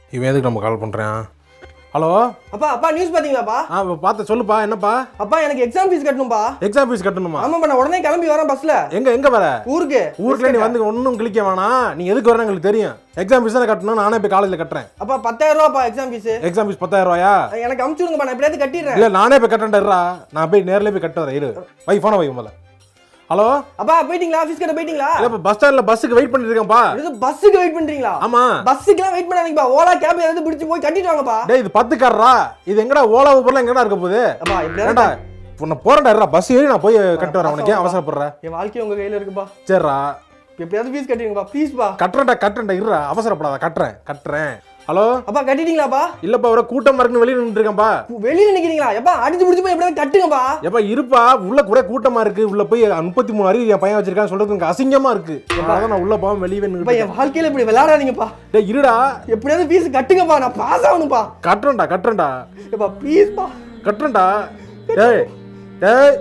இவன் எதுக்கு நம்ம கால் பண்ணுறேன் ஹலோ அப்பா அப்பா நியூஸ் பாத்தீங்களாப்பா ஆ இப்ப பார்த்து சொல்லுப்பா என்னப்பா அப்பா எனக்கு எக்ஸாம் ஃபீஸ் கட்டணும்பா எக்ஸாம் ஃபீஸ் கட்டணுமா ஆமாப்பா நான் உடனே கிளம்பி வரேன் பஸ்ல எங்க எங்க வர ஊருக்கு ஊருக்குள்ள நீ வந்து ஒன்றும் கிளிக்க வேணாம் நீ எதுக்கு வரணும் எங்களுக்கு தெரியும் எக்ஸாம் ஃபீஸ் தானே கட்டணும் நானே போய் காலேஜில் கட்டுறேன் அப்பா பத்தாயிரம் ரூபாப்பா எக்ஸாம் ஃபீஸ் எக்ஸாம் ஃபீஸ் பத்தாயிரம் ரூபாயா எனக்கு அமுச்சு விடுங்கப்பா நான் எப்படியாவது கட்டிடுறேன் இல்ல நானே போய் கட்டேன்டா நான் போய் நேர்ல போய் கட்டு வரேன் இரு வை போன வை முதல்ல ஹலோ அப்பா போயிட்டீங்களா ஃபீஸ் கட்ட போயிட்டீங்களா இல்ல இப்ப பஸ் ஸ்டாண்ட்ல பஸ்ஸுக்கு வெயிட் பண்ணிட்டு இருக்கேன்ப்பா இது பஸ்ஸுக்கு வெயிட் பண்றீங்களா ஆமா பஸ்ஸுக்குலாம் வெயிட் பண்ணாதீங்கப்பா ஓலா கேப் ஏதாவது பிடிச்சு போய் கட்டிட்டு வாங்கப்பா டேய் இது பத்து காரரா இது எங்கடா ஓலா ஊபர்ல எங்கடா இருக்க போகுது அப்பா எப்படியாவது ஏண்டா உன்னை போறேன்டா பஸ் ஏறி நான் போய் கட்டு வரேன் உனக்கு ஏன் அவசரப்படுற என் வாழ்க்கை உங்க கையில இருக்குப்பா சரிடா எப்படியாவது ஃபீஸ் கட்டிடுங்கப்பா ப்ளீஸ்ப்பா கட்டுறேன்டா கட்டுறேன்டா இருடா அவசரப்படாத கட்டுறேன் கட்டுறேன் ஹலோ அப்பா கட்டிட்டீங்களாப்பா இல்லப்பா ஒரு கூட்டமா இருக்குன்னு வெளியே நின்று இருக்கேன்ப்பா வெளியில நிக்கிறீங்களா எப்பா அடிச்சு பிடிச்சு போய் எப்படியாவது கட்டுங்கப்பா எப்பா இருப்பா உள்ள கூட கூட்டமா இருக்கு உள்ள போய் முப்பத்தி மூணு அறிவு என் பையன் வச்சிருக்கான்னு சொல்றது எனக்கு அசிங்கமா இருக்கு அதான் நான் உள்ள போகாம வெளியே அப்பா நின்று என் வாழ்க்கையில இப்படி விளையாடாதீங்கப்பா டேய் இருடா எப்படியாவது ஃபீஸ் கட்டுங்கப்பா நான் பாஸ் ஆகணும்ப்பா கட்டுறேன்டா கட்டுறேன்டா எப்பா ப்ளீஸ்ப்பா கட்டுறேன்டா டேய் டேய்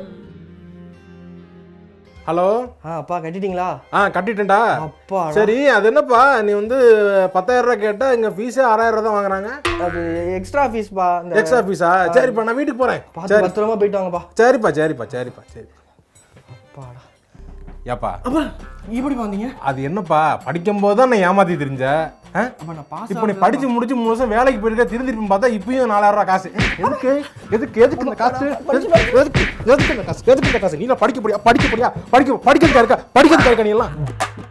ஹலோ ஆ அப்பா கட்டிட்டீங்களா ஆ கட்டிட்டேன்டா அப்பா சரி அது என்னப்பா நீ வந்து பத்தாயிரம் ரூபாய் கேட்டா இங்க ஃபீஸே ஆறாயிரம் ரூபாய் தான் வாங்குறாங்க அது எக்ஸ்ட்ரா ஃபீஸ்ப்பா இந்த எக்ஸ்ட்ரா ஃபீஸா சரிப்பா நான் வீட்டுக்கு போறேன் பார்த்து பத்திரமா போயிட்டு வாங்கப்பா சரிப்பா சரிப்பா சரிப்பா சரி அப்பாடா ஏப்பா அப்பா எப்படி வந்தீங்க அது என்னப்பா படிக்கும் போது தான் நான் ஏமாத்தி தெரிஞ்ச ஆ? அப்பா நான் பாஸ் இப்போ நீ படிச்சு முடிச்சு மூணு வருஷம் வேலைக்கு போயிருக்க திருந்திருப்பேன் பார்த்தா இப்பயும் நாலாயிரம் ரூபாய் காசு எதுக்கு எதுக்கு எதுக்கு இந்த காசு எதுக்கு எதுக்கு எதுக்கு இந்த காசு எதுக்கு இந்த காசு நீ எல்லாம் படிக்க போறியா படிக்க போறியா படிக்க படிக்கிறதுக்கா இருக்கா படிக்கிறதுக்கா இருக்கா நீ எல்லாம்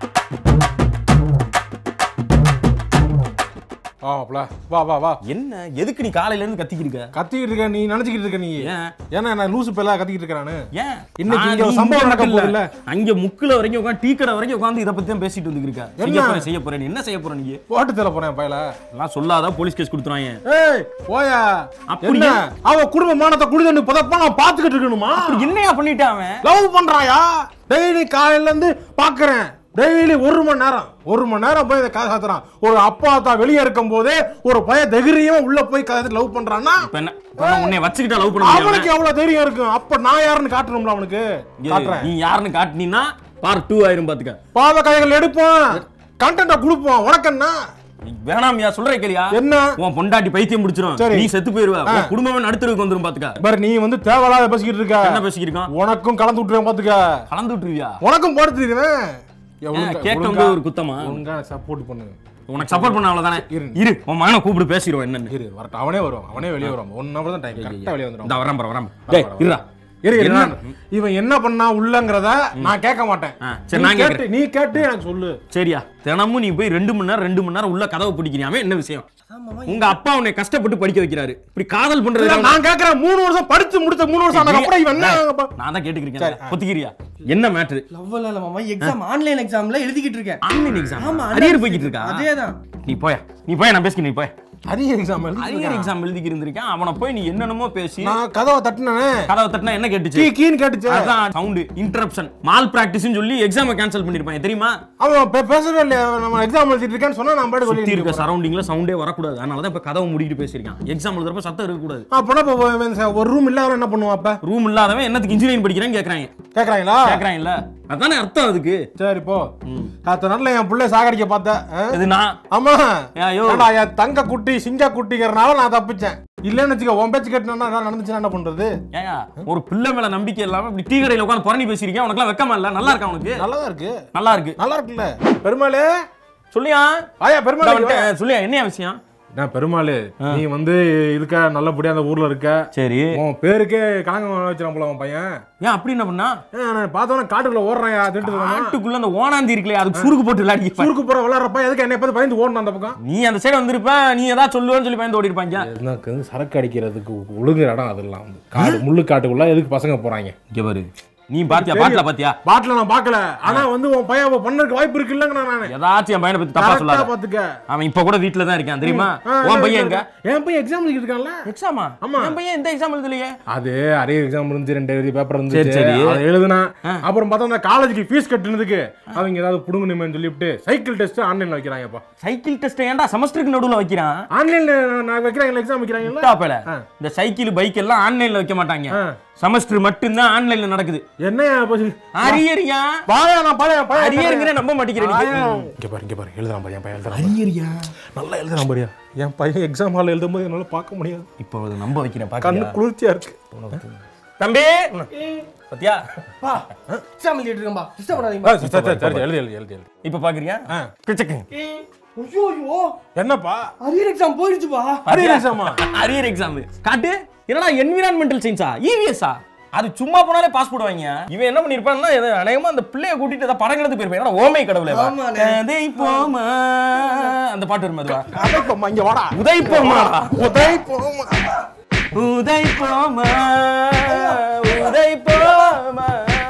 ஆமாப்ல வா வா வா என்ன எதுக்கு நீ காலையில இருந்து கத்திக்கிட்டு இருக்க கத்திக்கிட்டு இருக்க நீ நினைச்சுக்கிட்டு இருக்க நீ ஏன்? ஏன்னா நான் லூசு பேலா கத்திக்கிட்டு இருக்கிறானு ஏன் இன்னைக்கு நான் இங்க ஒரு நீ சம்பவம் இங்க நடக்க மட்டும் போகுதுல்ல? அங்க முக்குல வரைக்கும் உட்காந்து டீ கடை வரைக்கும் உட்காந்து இத பத்தி தான் பேசிட்டு வந்துருக்க செய்ய என்ன? போறேன் செய்ய போறேன் நீ என்ன செய்ய போற நீ போட்டு தர போறேன் பயல எல்லாம் சொல்லாத போலீஸ் கேஸ் கொடுத்துறாங்க ஏய் போயா அப்படியா? என்ன அவ குடும்ப மானத்தை குடிதண்ணி புதப்பா நான் பாத்துக்கிட்டு இருக்கணுமா என்னையா பண்ணிட்டான் அவன் லவ் பண்றாயா டெய்லி காலையில இருந்து பாக்குறேன் டெய்லி ஒரு மணி நேரம் ஒரு மணி நேரம் போய் இதை கதை காத்துறான் ஒரு அப்பா தான் வெளியே இருக்கும் போதே ஒரு பையன் தைரியம் உள்ள போய் கதை லவ் பண்றான்னா இப்ப என்ன இப்ப நான் உன்னை வச்சுக்கிட்டா லவ் பண்ண முடியாது அவனுக்கு எவ்வளவு தைரியம் இருக்கும் அப்ப நான் யாருன்னு காட்டணும்ல அவனுக்கு காட்டுறேன் நீ யாருன்னு காட்டினீன்னா பார்ட் டூ ஆயிரும் பாத்துக்க பாவ கைகள் எடுப்போம் கண்டென்ட்டை கொடுப்போம் உனக்கு என்ன நீ வேணாம்யா சொல்ற கேளியா என்ன உன் பொண்டாட்டி பைத்தியம் முடிச்சிரும் சரி. நீ செத்து போயிருவ உன் குடும்பமே நடுத்தருக்கு வந்துரும் பாத்துக்க பாரு நீ வந்து தேவையில்லாத பேசிக்கிட்டு இருக்க என்ன பேசிக்கிருக்கான் உனக்கும் கலந்து விட்டுருவேன் பாத்துக்க கலந்து விட்டுருவியா உனக்கும் போட தெரியுவேன் கேட்க ஒரு குத்தமா ஒழுங்கா சப்போர்ட் பண்ணு உனக்கு சப்போர்ட் பண்ண அவ்வளவுதானே இரு. இரு உன் மகனை கூப்பிடு பேசிடுவோம் என்னன்னு இரு வரட்டும் அவனே வருவான் அவனே வெளியே வருவான் ஒன் ஹவர் தான் டைம் கரெக்டா வெளியே வந்துடும் இந்த வரேன் பாரு, வரேன் பாரு. டேய் இருடா இரு இரு என்ன? நான் இவன் என்ன பண்ணா உள்ளங்கறத நான் கேட்க மாட்டேன் ஆ, சரி, நீ நான் கேட்டு நீ கேட்டு எனக்கு சொல்லு சரியா தினமும் நீ போய் ரெண்டு மணி நேரம் ரெண்டு மணி நேரம் உள்ள கதவை பிடிக்கிறியாமே என்ன விஷயம் உங்க அப்பா உன்னை கஷ்டப்பட்டு படிக்க வைக்கிறாரு இப்படி காதல் இல்ல, பண்றது நான் கேக்குறேன் மூணு வருஷம் படிச்சு முடிச்ச மூணு வருஷம் ஆனதுக்கு அப்புறம் இவன் என்ன நான் தான் கேட்டுக்கிறேன் பொத்திக்கிறியா என்ன மேட்ரு லவ் இல்ல மாமா எக்ஸாம் ஆன்லைன் எக்ஸாம்ல எழுதிக்கிட்டு இருக்கேன் ஆன்லைன் எக்ஸாம் ஆமா, அரியர் போய்கிட்டு இருக்கா அதேதான் நீ போயா நீ போய் நான் பேசிக்க நீ போய் அரிய எக்ஸாம் அரியர் எக்ஸாம் எழுதிக்கு இருந்திருக்கேன் அவனை போய் நீ என்னென்னமோ பேசி நான் கதவை தட்டினே கதவை தட்டினா என்ன கீ கேட்டுச்சு கீன்னு கேட்டுச்சு அதான் சவுண்ட் இன்டரப்ஷன் மால் பிராக்டிஸ்னு சொல்லி எக்ஸாமை கேன்சல் பண்ணிருப்பாங்க தெரியுமா அவன் பே- பேசவே இல்லையா நம்ம எக்ஸாம் எழுதிட்டு இருக்கேன்னு சொன்னா நான் பாட்டு சுத்தி வெளியே இருக்க சரௌண்டிங்ல சவுண்டே வரக்கூடாது அதனால தான் இப்ப கதவை மூடிட்டு பேசியிருக்கான் எக்ஸாம் எழுதுறப்ப சத்தம் இருக்கக்கூடாது அப்பனா இப்போ இவன் ச- ஒரு ரூம் இல்லாத என்ன பண்ணுவான் அப்ப ரூம் இல்லாதவன் என்னத்துக்கு இன்ஜினியரிங் படிக்கிறேன்னு கேக்குறாங்க கேக்குறாங்களா கேக்குறாங்கல்ல அதானே அர்த்தம் அதுக்கு சரி போ அத்த நாட்டுல என் புள்ளைய சாகடிக்க பார்த்தேன் ஆ? இது நான் ஆமா ஐயோ. ஏன்டா, என் தங்க குட்டி சிங்க குட்டிங்கிறனால நான் தப்பிச்சேன் இல்லன்னு வச்சுக்க உன் பேச்சு கேட்டு நடந்துச்சுன்னா என்ன பண்றது ஏயா ஒரு பிள்ளை மேல நம்பிக்கை இல்லாம இப்படி டீ கடையில உட்காந்து புரணி பேசியிருக்கேன் உனக்குலாம் வெக்கமா இல்ல நல்லா இருக்கா உனக்கு நல்லதா இருக்கு நல்லா இருக்கு நல்லா இருக்குல்ல பெருமாளே சொல்லியா ஆயா இந்தா பெருமாள் வந்துட்டேன். சொல்லியா என்ன விஷயம் நான் பெருமாள் நீ வந்து இருக்க நல்லபடியா அந்த ஊர்ல இருக்க சரி உன் பேருக்கே கலங்க வச்சிடான் போல உன் பையன் ஏன் அப்படி என்ன பண்ணா ஏன் நான் பார்த்தவன காட்டுக்குள்ள ஓடுறான் திட்டு காட்டுக்குள்ள அந்த ஓனாந்தி இருக்குல்ல அதுக்கு சுருக்கு போட்டு விளையாடி சுருக்கு போற விளாட்றப்ப எதுக்கு என்னை பார்த்து பயந்து ஓடணும் அந்த பக்கம் நீ அந்த சைடு வந்திருப்ப நீ ஏதாவது சொல்லுவேன்னு சொல்லி பயந்து ஓடி இருப்பாங்க எனக்கு வந்து சரக்கு அடிக்கிறதுக்கு ஒழுங்கு இடம் அதெல்லாம் வந்து காடு முள்ளு காட்டுக்குள்ள எதுக்கு பசங்க போறாங்க இங்க பாரு நீ பாத்தியா பாட்டில பாத்தியா பாட்டில நான் பார்க்கல ஆனா வந்து உன் பையன் அவன் பண்ணறதுக்கு வாய்ப்பு இருக்கு இல்லங்க நானு ஏதாச்சும் என் பையனை பத்தி தப்பா கரெக்டா சொல்லாத பாத்துக்க அவன் இப்ப கூட வீட்டுல தான் இருக்கான் தெரியுமா ஆ, உன் பையன் எங்க என் பையன் எக்ஸாம் எழுதிட்டு இருக்கான்ல எக்ஸாமா ஆமா. என் பையன் எந்த எக்ஸாம் எழுதலையே அது அரிய எக்ஸாம் இருந்துச்சு ரெண்டு எழுதி பேப்பர் இருந்துச்சு சரி, சரி. அதை எழுதுனா அப்புறம் பார்த்தா அந்த காலேஜுக்கு ஃபீஸ் கட்டுனதுக்கு அவங்க ஏதாவது புடுங்கணுமேன்னு சொல்லிவிட்டு சைக்கிள் டெஸ்ட் ஆன்லைன்ல வைக்கிறாங்கப்பா சைக்கிள் டெஸ்ட் ஏன்டா செமஸ்டருக்கு நடுவுல வைக்கிறான் ஆன்லைன்ல நான் வைக்கிறாங்க எக்ஸாம் வைக்கிறாங்கல்ல டாப்பல ஆ. இந்த சைக்கிள் பைக் எல்லாம் ஆன்லைன்ல வைக்க மாட்டாங்க ஆ. செமஸ்டர் மட்டும்தான் ஆன்லைன்ல நடக்குது என்னையா போச்சு அரியரியா வாயா நான் பழைய பழைய அரியருங்கிற நம்ப மாட்டேங்கிறேன் இங்க பாரு இங்க பாரு எழுதுறான் பாரு என் பையன் எழுதுறான் அரியரியா நல்லா எழுதுறான் பாரியா என் பையன் எக்ஸாம் ஹால் எழுதும் போது என்னால பார்க்க முடியாது இப்போ அதை நம்ப வைக்கிறேன் கண்ணு பாக்கறியா குளிர்ச்சியா இருக்கு தம்பி பத்தியா பா எக்ஸாம் எழுதிட்டு இருக்கேன்பா டிஸ்டர்ப் ஆ, பண்ணாதீங்க சரி, சரி, சரி, எழுது எழுது எழுது எழுது இப்ப பாக்குறியா ஆ. கிச்சக்கு ஐயோ ஐயோ என்னப்பா அரியர் எக்ஸாம் போயிடுச்சுப்பா அரியர் எக்ஸாமா அரியர் எக்ஸாம் காட்டு என்னடா என்விரான்மெண்டல் சயின்ஸா இவிஎஸ்ஆ அது சும்மா போனாலே பாஸ் போடுவாங்க இவன் என்ன பண்ணிருப்பான்னா இது அநேகமா அந்த பிள்ளைய கூட்டிட்டு ஏதாவது படம் எடுத்து போயிருப்பான் என்னடா ஓமை கடவுளே வா. ஆமாண்ணே. கதை போமா அந்த பாட்டு வருமா அதுவா அடைப்பம்மா இங்க வாடா உதய் போமா உதய் போமா உதய் போமா உதய் போமா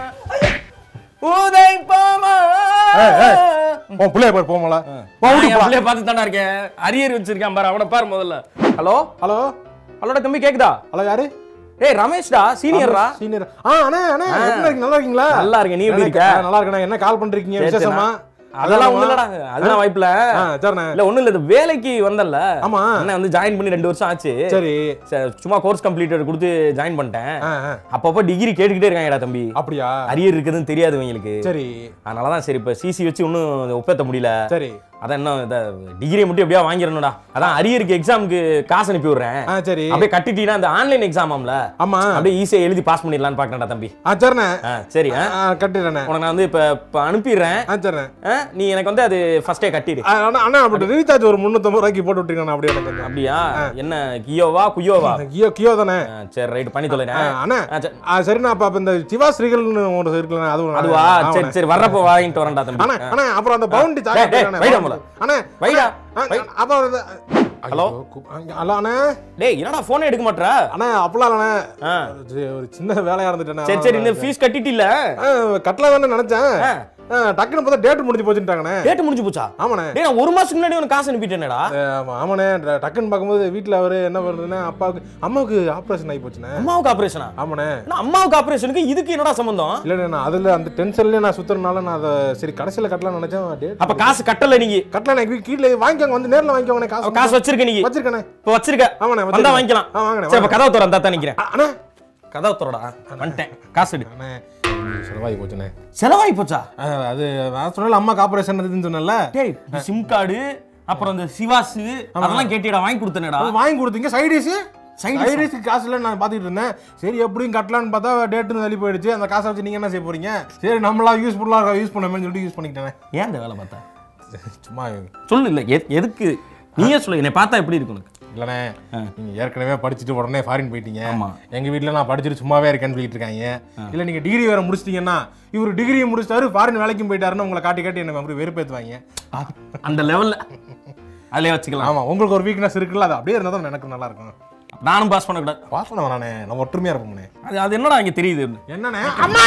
உதய் போமா ஏய், ஏய். உன் பிள்ளைய பாரு போமல நான் என் பிள்ளைய பார்த்து தானே இருக்கேன் அரியர் வச்சிருக்கான் பாரு அவனை பாரு முதல்ல ஹலோ ஹலோ ஹலோடா தம்பி கேக்குதா ஹலோ யாரு ஏய் ரமேஷ்டா சீனியர்ரா சீனியர் ஆ அண்ணே அண்ணே எப்படி இருக்கீங்க நல்லா இருக்கீங்களா நல்லா இருக்கேன், நீ எப்படி இருக்க? ஆ, நல்லா இருக்கேன் என்ன கால் பண்றீங்க சரி, சரி, விசேஷமா அதெல்லாம் ஒண்ணு இல்லடா அதெல்லாம் வாய்ப்புல ஆ சரிண்ணே இல்ல ஒண்ணும் இல்ல இது வேலைக்கு வந்தல்ல ஆமா. அண்ணன் வந்து ஜாயின் பண்ணி ரெண்டு வருஷம் ஆச்சு சரி சரி, சும்மா கோர்ஸ் கம்ப்ளீட்டட் கொடுத்து ஜாயின் பண்ணிட்டேன் ஆ, ஆ. அப்பப்போ டிகிரி கேட்டுக்கிட்டே இருக்காங்கடா தம்பி அப்படியா அரியர் இருக்குதுன்னு தெரியாது இவங்களுக்கு சரி அதனாலதான் சரி இப்ப சிசி வச்சு இன்னும் ஒப்பேத்த முடியல சரி அதான் இன்னும் இந்த டிகிரியை மட்டும் எப்படியா வாங்கிடணும்டா அதான் அரியருக்கு எக்ஸாமுக்கு காசு அனுப்பி விடுறேன் ஆ சரி அப்படியே கட்டிட்டீங்கன்னா அந்த ஆன்லைன் எக்ஸாம் ஆம்ல ஆமா அப்படியே ஈஸியா எழுதி பாஸ் பண்ணிடலாம்னு பாக்கறேன்டா தம்பி ஆ சரிண்ணே ஆ, சரி ஆ. ஆ கட்டிடுறேண்ணே உனக்கு நான் வந்து இப்ப இப்ப அனுப்பிடுறேன் ஆ சரிண்ணே ஆ, நீ எனக்கு வந்து அது ஃபர்ஸ்டே கட்டிடு ஆ, அண்ணா அண்ணா அப்படி ரீசார்ஜ் ஒரு முந்நூற்றம்பது ரூபாய்க்கு போட்டு விட்டீங்கண்ணா அப்படியே எனக்கு கொஞ்சம். அப்படியா என்ன கியோவா குயோவா கியோ கியோ தானே ஆ, சரி ரைட் பண்ணி ஆ, தொலைறேன் அண்ணா ஆ, சரி. ஆ சரிண்ணா அப்ப அப்ப இந்த சிவா ஸ்ரீகள்னு ஒரு இருக்குல்ல அது ஒண்ணு அதுவா ஆமாண்ணே. சரி சரி வர்றப்ப வாங்கிட்டு வரேன்டா தம்பி அண்ணா அண்ணா அப்புறம் அந்த பவுண்டி டேய், டேய், சாக்லேட் வைடா முதல்ல. அண்ணா வைடா, ஆ, வை. அப்புறம் இந்த- ஹலோ? ஐயோ, கு- அங்க- ஹலோ அண்ணா டேய் என்னடா போனே எடுக்க மாட்டற அண்ணா அப்பலாம் இல்லண்ணே ஆ. ஒரு- ஒரு சின்ன வேலையா இருந்துட்டேண்ணே சரி சரி இந்த ஃபீஸ் கட்டிட்டு இல்ல கட்டலாம் தானே நினைச்சேன் ஆ. ஆ, டக்குன்னு பார்த்தா டேட் முடிஞ்சு போச்சுட்டாங்கண்ணே டேட் முடிஞ்சு போச்சா ஆமாண்ணே டேய் நான் ஒரு மாசத்துக்கு முன்னாடி உனக்கு காசு அனுப்பிட்டேனேடா ஆமா, ஆமாண்ணே ட- டக்குன்னு பார்க்கும்போது வீட்டில் அவரு என்ன பண்ணுறதுன்னா அப்பாவுக்கு அம்மாவுக்கு ஆப்ரேஷன் ஆகி போச்சுண்ணே அம்மாவுக்கு ஆபரேஷனா ஆமாண்ணே அம்மாவுக்கு ஆபரேஷனுக்கு இதுக்கு என்னடா சம்பந்தம் இல்லைண்ணே நான் அதில் அந்த டென்ஷன்லேயே நான் சுற்றுறதுனால நான் அதை சரி கடைசியில் கட்டலாம்னு நினச்சேன் டேட் அப்ப காசு கட்டல நீங்க கட்டலாம் எனக்கு கீழே வாங்கிக்கோங்க வந்து நேரில் வாங்கிக்கோங்கண்ணே அப்ப காசு காசு வச்சிருக்க நீங்க வச்சிருக்கேண்ணே இப்ப வச்சிருக்க ஆமாண்ணே, வந்தா வச்சிருக்கேன். வாங்கிக்கலாம் ஆ, வாங்கண்ணே, சரி அப்ப கதவு தர தான் நிக்கிறேன் அ- அண்ணே கதவு தரடா வந்துட்டேன் காசு எடு அண்ணே செலவாகி போச்சுண்ணே செலவாகி போச்சா ஆ, அது நான் சொன்னல அம்மாக்கு ஆப்ரேஷன் இருந்துன்னு சொன்னல டேய் சிம் கார்டு அப்புறம் இந்த சிவாசு அதெல்லாம் கேட்டியடா வாங்கி கொடுத்தனடா வாங்கி கொடுத்தீங்க சைடிஸ் Side dish? சைடிஸ் காசு இல்லை நான் பார்த்துட்டு இருந்தேன் சரி எப்படியும் கட்டலான்னு பார்த்தா டேட்டு தள்ளி போயிடுச்சு அந்த காசை வச்சு நீங்கள் என்ன செய்ய போறீங்க சரி நம்மளா யூஸ்ஃபுல்லாக யூஸ் பண்ணணும்னு சொல்லிட்டு யூஸ் பண்ணிக்கிட்டேன் ஏன் இந்த வேலை பார்த்தா சும்மா சொல்லு இல்ல எ- எதுக்கு நீயே சொல்லு என்னை பார்த்தா எப்படி இருக்கு உனக்கு இல்லைண்ணே நீங்க ஏற்கனவே படிச்சுட்டு உடனே ஃபாரின் போயிட்டீங்க ஆமா. எங்க வீட்ல நான் படிச்சுட்டு சும்மாவே இருக்கேன்னு சொல்லிட்டு இருக்காங்க இல்ல நீங்க டிகிரி வேற முடிச்சிட்டீங்கன்னா இவர் டிகிரி முடிச்சிட்டாரு ஃபாரின் வேலைக்கும் போயிட்டாருன்னு உங்களை காட்டி காட்டி என்ன அப்படி வெறுப்பேத்துவாங்க அந்த லெவல்ல அதிலே வச்சுக்கலாம் ஆமா உங்களுக்கு ஒரு வீக்னஸ் இருக்குல்ல அது அப்படியே இருந்தா தான் எனக்கு நல்லா இருக்கும் நானும் பாஸ் பண்ணக்கூடாது பாஸ் பண்ண வேணானே நம்ம ஒற்றுமையா இருப்போம்னே அது அது என்னடா இங்க தெரியுது என்னண்ணே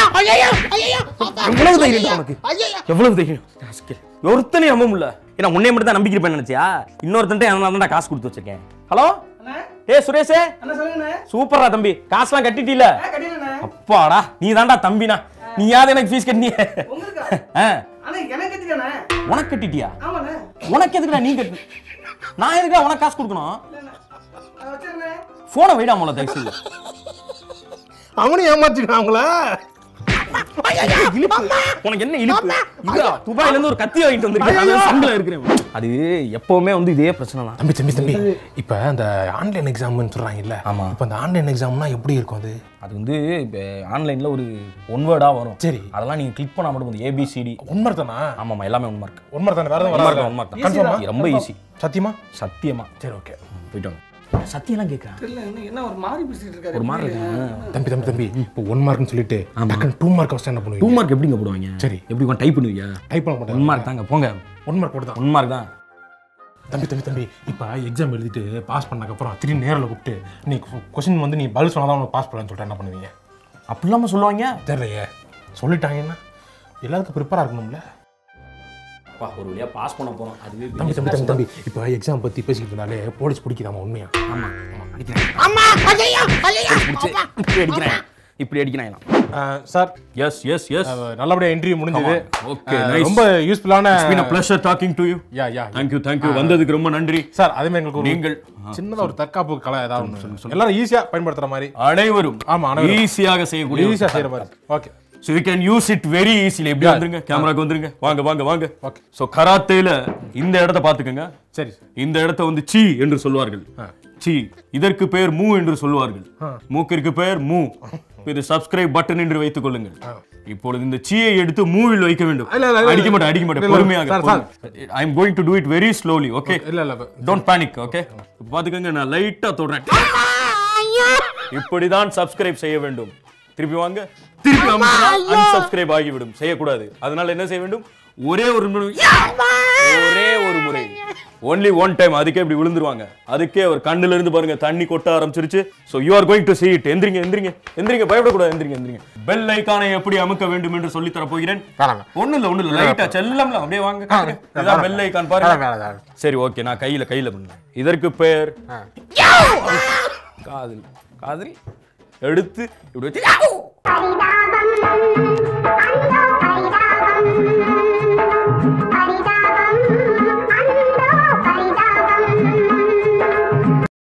எவ்வளவு தைரியம் உனக்கு எவ்வளவு தைரியம் ராஸ்கல். ஒருத்தனையும் நம்ப முடியல ஏன்னா உன்னை மட்டும் தான் நம்பிக்கை இருப்பேன் நினைச்சியா இன்னொருத்தன்ட்ட அதனால தான் காசு கொடுத்து வச்சிருக்கேன் ஹலோ அண்ணா ஏ சுரேஷே அண்ணா சொல்லுங்கண்ணே சூப்பரா தம்பி காசுலாம் கட்டிட்டீல ஆ கட்டிடுண்ணே அப்பாடா நீ தான்டா தம்பினா நீ யாவது எனக்கு ஃபீஸ் கட்டினிய உங்களுக்கா ஆ, அண்ணா எனக்கு கட்டிக்கண்ணே உனக்கு கட்டிட்டியா ஆமாண்ணே உனக்கு எதுக்குடா நீ கட்டு நான் எதுக்குடா உனக்கு காசு கொடுக்கணும் இல்லைண்ணே நான் வச்சிருந்தேன் போனை வைடா மூல தயவு செய்து அவனையும் ஏமாத்திட்டான் அவங்கள இழுப்பு உனக்கு என்ன இழுப்பு இதுடா துபாயில இருந்து ஒரு கத்தி வாங்கிட்டு வந்திருக்கேன் அதான் சங்கில இருக்கிறேன் அது எப்பவுமே வந்து இதே பிரச்சனை தான் தம்பி தம்பி தம்பி இப்போ அந்த ஆன்லைன் எக்ஸாம்னு சொல்றாங்கல்ல ஆமா. இப்போ அந்த ஆன்லைன் எக்ஸாம்னா எப்படி இருக்கும் அது அது வந்து இப்போ ஆன்லைன்ல ஒரு ஒன் வேர்டா வரும் சரி. அதெல்லாம் நீங்க கிளிக் பண்ணா மட்டும் போதும் ஏபிசிடி உண்மை தானா ஆமாமா எல்லாமே ஒன் மார்க் உண்மை தானே வேற எதுவும் ஒன் மார்க் வராது ஒன் மார்க் Confirm ஆ? தான் ரொம்ப ஈஸி சத்தியமா சத்தியமா சரி ஓகே போயிட்டு வாங்க சத்தியம்லாம் கேட்குறேன் தெரியல என்ன என்ன ஒரு மாதிரி பேசிட்டு இருக்காரு ஒரு மாதிரி இருக்கு தம்பி தம்பி தம்பி இப்போ ஒன் மார்க்னு சொல்லிட்டு டக்குன்னு டூ மார்க் வச்சு என்ன டூ பண்ணுவீங்க மார்க் எப்படிங்க போடுவாங்க சரி. எப்படி டைப் பண்ணுவீங்க டைப் பண்ண மாட்டேன் ஒன் மார்க் தாங்க போங்க ஒன் மார்க் போட்டு தான் ஒன் மார்க் தான் தம்பி தம்பி தம்பி இப்போ எக்ஸாம் எழுதிட்டு பாஸ் பண்ணதுக்கப்புறம் திடீர்னு நேரில் கூப்பிட்டு நீ கொஸ்டின் வந்து நீ பதில் சொன்னால் தான் உனக்கு பாஸ் பண்ணலாம்னு சொல்லிட்டு என்ன பண்ணுவீங்க அப்படி இல்லாம சொல்லுவாங்க தெரியலையே சொல்லிட்டாங்கன்னா எல்லாத்துக்கும் ப்ரிப்பேராக இருக்கணும்ல அப்பா ஒரு வழியா பாஸ் பண்ண போறோம் அதுவே தம்பி தம்பி தம்பி தம்பி இப்போ எக்ஸாம் பற்றி பேசிக்கிட்டு இருந்தாலே போலீஸ் பிடிக்குதாமா உண்மையா ஆமா ஆமா அடிக்கிறேன் இப்படி அடிக்கிறேன் இப்படி அடிக்கிறான் சார் எஸ் எஸ் எஸ் நல்லபடியா இன்டர்வியூ முடிஞ்சது Okay, அஹ், nice. ரொம்ப யூஸ்ஃபுல்லான been a pleasure talking to you yeah yeah thank you thank you வந்ததுக்கு ரொம்ப நன்றி சார் அதே மாதிரி எங்களுக்கு ஒரு நீங்கள் சின்னதா ஒரு தற்காப்பு கலை ஏதாவது ஒண்ணு எல்லாரும் ஈஸியா பயன்படுத்துற மாதிரி அனைவரும் ஆமா, அனைவரும். ஈஸியாக செய்யக்கூடிய ஈஸியா செய்யற மாதிரி okay so you can use it very easily எப்படி வந்துருங்க கேமராக்கு வந்துருங்க வாங்க வாங்க வாங்க Okay. ஸோ கராத்தேல இந்த இடத்த பார்த்துக்கங்க சரி இந்த இடத்த வந்து சி என்று சொல்வார்கள் சி இதற்கு பெயர் மூ என்று சொல்வார்கள் மூக்கிற்கு பெயர் மூ இது சப்ஸ்கிரைப் பட்டன் என்று வைத்துக் கொள்ளுங்கள் இப்பொழுது இந்த சீயை எடுத்து மூவில் வைக்க வேண்டும் இல்ல, இல்ல, இல்ல. அடிக்க மாட்டேன் அடிக்க மாட்டேன் இல்ல, இல்ல. பொறுமையாக sir, sir. I am going to do it very slowly okay இல்ல இல்ல டோன்ட் பேனிக் ஓகே பாத்துக்கங்க நான் லைட்டா தொடுறேன் இப்படிதான் சப்ஸ்கிரைப் செய்ய வேண்டும் திருப்பி வாங்க திருப்பி அன்சப்ஸ்கிரைப் ஆகிவிடும் செய்யக்கூடாது அதனால என்ன செய்ய வேண்டும் ஒரே ஒரு முறை ஒரே ஒரு முறை ஒன்லி ஒன் டைம் அதுக்கே இப்படி விழுந்துருவாங்க அதுக்கே அவர் கண்ணுல இருந்து பாருங்க தண்ணி கொட்ட ஆரம்பிச்சிருச்சு so you are going to see it எந்திரிங்க எந்திரிங்க எந்திரிங்க பயப்படக்கூடாது எந்திரிங்க எந்திரிங்க பெல் ஐகானை எப்படி அமுக்க வேண்டும் என்று சொல்லி தர போகிறேன் வேணாங்க. ஒண்ணு இல்ல ஒண்ணு இல்ல லைட்டா செல்லம்ல அப்படியே வாங்க காட்டுங்க. இதான் பெல் ஐகான் பாருங்க வேணாம், வேணாம், வேணாம். சரி ஓகே நான் கையில கையில பண்ணேன் இதற்கு பேர் காதல் காதல் எடுத்து இப்படி வச்சு பரிதாபம் அந்தோ